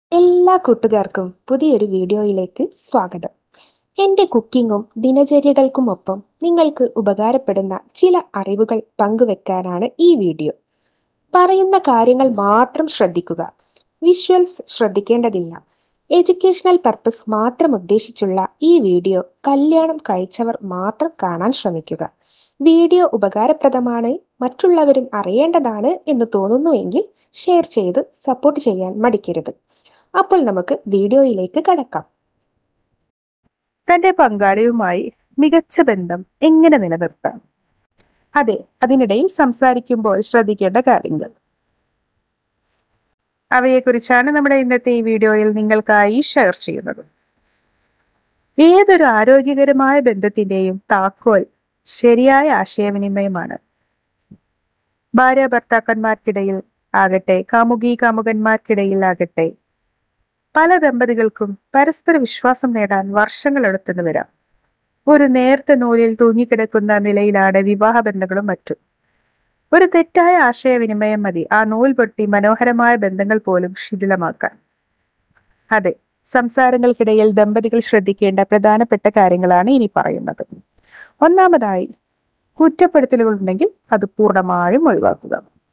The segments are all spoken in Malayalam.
എല്ലാ കൂട്ടുകാർക്കും പുതിയൊരു വീഡിയോയിലേക്ക് സ്വാഗതം എൻ്റെ കുക്കിങ്ങും ദിനചര്യകൾക്കുമൊപ്പം നിങ്ങൾക്ക് ഉപകാരപ്പെടുന്ന ചില അറിവുകൾ പങ്കുവെക്കാനാണ് ഈ വീഡിയോ പറയുന്ന കാര്യങ്ങൾ മാത്രം ശ്രദ്ധിക്കുക വിഷ്വൽസ് ശ്രദ്ധിക്കേണ്ടതില്ല എഡ്യൂക്കേഷണൽ പർപ്പസ് മാത്രം ഉദ്ദേശിച്ചുള്ള ഈ വീഡിയോ കല്യാണം കഴിച്ചവർ മാത്രം കാണാൻ ശ്രമിക്കുക വീഡിയോ ഉപകാരപ്രദമാണ് മറ്റുള്ളവരും അറിയേണ്ടതാണ് എന്ന് തോന്നുന്നുവെങ്കിൽ ഷെയർ ചെയ്ത് സപ്പോർട്ട് ചെയ്യാൻ മടിക്കരുത് അപ്പോൾ നമുക്ക് വീഡിയോയിലേക്ക് കടക്കാം തന്റെ പങ്കാളിയുമായി മികച്ച ബന്ധം എങ്ങനെ നിലനിർത്താം അതെ അതിനിടയിൽ സംസാരിക്കുമ്പോൾ ശ്രദ്ധിക്കേണ്ട കാര്യങ്ങൾ അവയെക്കുറിച്ചാണ് നമ്മുടെ ഇന്നത്തെ ഈ വീഡിയോയിൽ നിങ്ങൾക്കായി ഷെയർ ചെയ്യുന്നത് ഏതൊരു ആരോഗ്യകരമായ ബന്ധത്തിന്റെയും താക്കോൽ ശരിയായ ആശയവിനിമയമാണ് ഭാര്യ ഭർത്താക്കന്മാർക്കിടയിൽ ആകട്ടെ കാമുകി കാമുകന്മാർക്കിടയിൽ ആകട്ടെ പല ദമ്പതികൾക്കും പരസ്പര വിശ്വാസം നേടാൻ വർഷങ്ങൾ എടുത്തെന്ന് വരാം ഒരു നേർത്ത നൂലിൽ തൂങ്ങിക്കിടക്കുന്ന നിലയിലാണ് വിവാഹ ബന്ധങ്ങളും മറ്റും ഒരു തെറ്റായ ആശയവിനിമയം മതി ആ നൂൽ പൊട്ടി മനോഹരമായ ബന്ധങ്ങൾ പോലും ശിഥിലമാക്കാൻ അതെ സംസാരങ്ങൾക്കിടയിൽ ദമ്പതികൾ ശ്രദ്ധിക്കേണ്ട പ്രധാനപ്പെട്ട കാര്യങ്ങളാണ് ഇനി പറയുന്നത് ഒന്നാമതായി കുറ്റപ്പെടുത്തലുകൾ ഉണ്ടെങ്കിൽ അത് പൂർണ്ണമായും ഒഴിവാക്കുക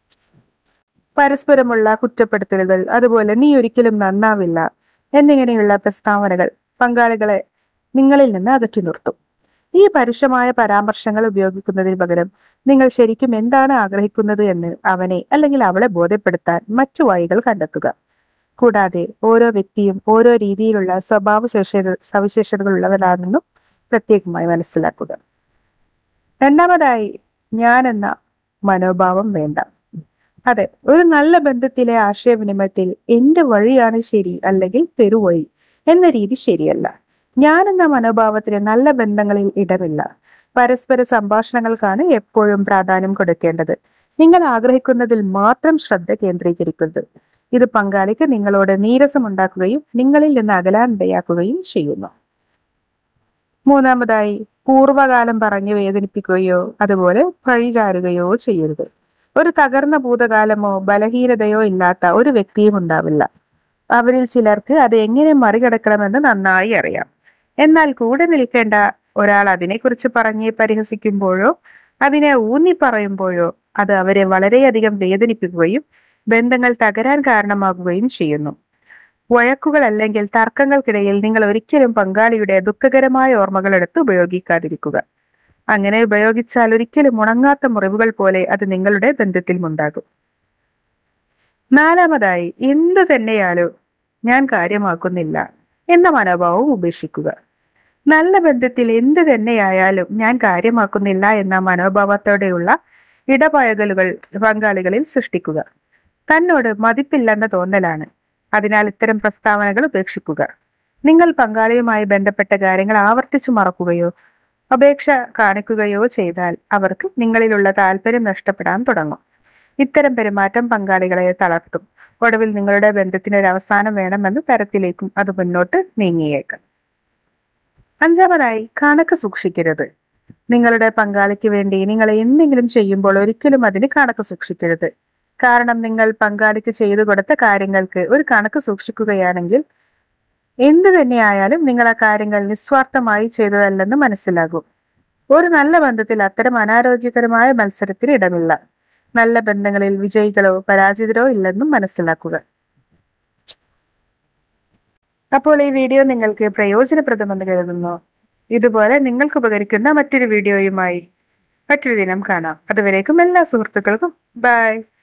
പരസ്പരമുള്ള കുറ്റപ്പെടുത്തലുകൾ അതുപോലെ നീ ഒരിക്കലും നന്നാവില്ല എന്നിങ്ങനെയുള്ള പ്രസ്താവനകൾ പങ്കാളികളെ നിങ്ങളിൽ നിന്ന് അകറ്റി നിർത്തും ഈ പരുഷമായ പരാമർശങ്ങൾ ഉപയോഗിക്കുന്നതിന് പകരം നിങ്ങൾ ശരിക്കും എന്താണ് ആഗ്രഹിക്കുന്നത് എന്ന് അവനെ അല്ലെങ്കിൽ അവളെ ബോധ്യപ്പെടുത്താൻ മറ്റു വഴികൾ കണ്ടെത്തുക കൂടാതെ ഓരോ വ്യക്തിയും ഓരോ രീതിയിലുള്ള സ്വഭാവ സവിശേഷ സവിശേഷതകളുള്ളവരാണെന്നും പ്രത്യേകമായി മനസ്സിലാക്കുക രണ്ടാമതായി ഞാൻ എന്ന മനോഭാവം വേണ്ട അതെ ഒരു നല്ല ബന്ധത്തിലെ ആശയവിനിമയത്തിൽ എന്റെ വഴിയാണ് ശരി അല്ലെങ്കിൽ പെരുവഴി എന്ന രീതി ശരിയല്ല ഞാൻ എന്ന മനോഭാവത്തിന് നല്ല ബന്ധങ്ങളിൽ ഇടമില്ല പരസ്പര സംഭാഷണങ്ങൾക്കാണ് എപ്പോഴും പ്രാധാന്യം കൊടുക്കേണ്ടത് നിങ്ങൾ ആഗ്രഹിക്കുന്നതിൽ മാത്രം ശ്രദ്ധ കേന്ദ്രീകരിക്കുന്നത് ഇത് പങ്കാളിക്ക് നിങ്ങളോട് നീരസമുണ്ടാക്കുകയും നിങ്ങളിൽ നിന്ന് അകലാൻ ഇടയാക്കുകയും ചെയ്യുന്നു മൂന്നാമതായി പൂർവകാലം പറഞ്ഞ് വേദനിപ്പിക്കുകയോ അതുപോലെ പഴിചാരുകയോ ചെയ്യരുത് ഒരു തകർന്ന ഭൂതകാലമോ ബലഹീനതയോ ഇല്ലാത്ത ഒരു വ്യക്തിയും ഉണ്ടാവില്ല അവരിൽ ചിലർക്ക് അത് എങ്ങനെ മറികടക്കണമെന്ന് നന്നായി അറിയാം എന്നാൽ കൂടെ നിൽക്കേണ്ട ഒരാൾ അതിനെക്കുറിച്ച് പറഞ്ഞ് പരിഹസിക്കുമ്പോഴോ അതിനെ ഊന്നി പറയുമ്പോഴോ അത് അവരെ വളരെയധികം വേദനിപ്പിക്കുകയും ബന്ധങ്ങൾ തകരാൻ കാരണമാകുകയും ചെയ്യുന്നു വഴക്കുകൾ അല്ലെങ്കിൽ തർക്കങ്ങൾക്കിടയിൽ നിങ്ങൾ ഒരിക്കലും പങ്കാളിയുടെ ദുഃഖകരമായ ഓർമ്മകൾ എടുത്ത് ഉപയോഗിക്കാതിരിക്കുക അങ്ങനെ ഉപയോഗിച്ചാൽ ഒരിക്കലും ഉണങ്ങാത്ത മുറിവുകൾ പോലെ അത് നിങ്ങളുടെ ബന്ധത്തിൽ ഉണ്ടാകും നാലാമതായി എന്തു തന്നെയാലോ ഞാൻ കാര്യമാക്കുന്നില്ല എന്ന മനോഭാവം ഉപേക്ഷിക്കുക നല്ല ബന്ധത്തിൽ എന്ത് തന്നെയായാലും ഞാൻ കാര്യമാക്കുന്നില്ല എന്ന മനോഭാവത്തോടെയുള്ള ഇടപഴകലുകൾ പങ്കാളികളിൽ സൃഷ്ടിക്കുക തന്നോട് മതിപ്പില്ലെന്ന തോന്നലാണ് അതിനാൽ ഇത്തരം പ്രസ്താവനകൾ ഉപേക്ഷിക്കുക നിങ്ങൾ പങ്കാളിയുമായി ബന്ധപ്പെട്ട കാര്യങ്ങൾ ആവർത്തിച്ചു മറക്കുകയോ അപേക്ഷ കാണിക്കുകയോ ചെയ്താൽ അവർക്ക് നിങ്ങളിലുള്ള താല്പര്യം നഷ്ടപ്പെടാൻ തുടങ്ങും ഇത്തരം പെരുമാറ്റം പങ്കാളികളെ തളർത്തും ഒടുവിൽ നിങ്ങളുടെ ബന്ധത്തിന് ഒരു അവസാനം വേണമെന്ന തരത്തിലേക്കും അത് മുന്നോട്ട് നീങ്ങിയേക്കാം അഞ്ചാമതായി കണക്ക് സൂക്ഷിക്കരുത് നിങ്ങളുടെ പങ്കാളിക്ക് വേണ്ടി നിങ്ങൾ എന്തെങ്കിലും ചെയ്യുമ്പോൾ ഒരിക്കലും അതിന് കണക്ക് സൂക്ഷിക്കരുത് കാരണം നിങ്ങൾ പങ്കാളിക്ക് ചെയ്തു കൊടുത്ത കാര്യങ്ങൾക്ക് ഒരു കണക്ക് സൂക്ഷിക്കുകയാണെങ്കിൽ എന്തു തന്നെയായാലും നിങ്ങൾ ആ കാര്യങ്ങൾ നിസ്വാർത്ഥമായി ചെയ്തതല്ലെന്ന് മനസ്സിലാകും ഒരു നല്ല ബന്ധത്തിൽ അത്തരം അനാരോഗ്യകരമായ മത്സരത്തിന് ഇടമില്ല നല്ല ബന്ധങ്ങളിൽ വിജയികളോ പരാജിതരോ ഇല്ലെന്നും മനസ്സിലാക്കുക അപ്പോൾ ഈ വീഡിയോ നിങ്ങൾക്ക് പ്രയോജനപ്രദമെന്ന് കരുതുന്നു ഇതുപോലെ നിങ്ങൾക്ക് ഉപകരിക്കുന്ന മറ്റൊരു വീഡിയോയുമായി മറ്റൊരു ദിനം കാണാം അതുവരേക്കും എല്ലാ സുഹൃത്തുക്കൾക്കും ബൈ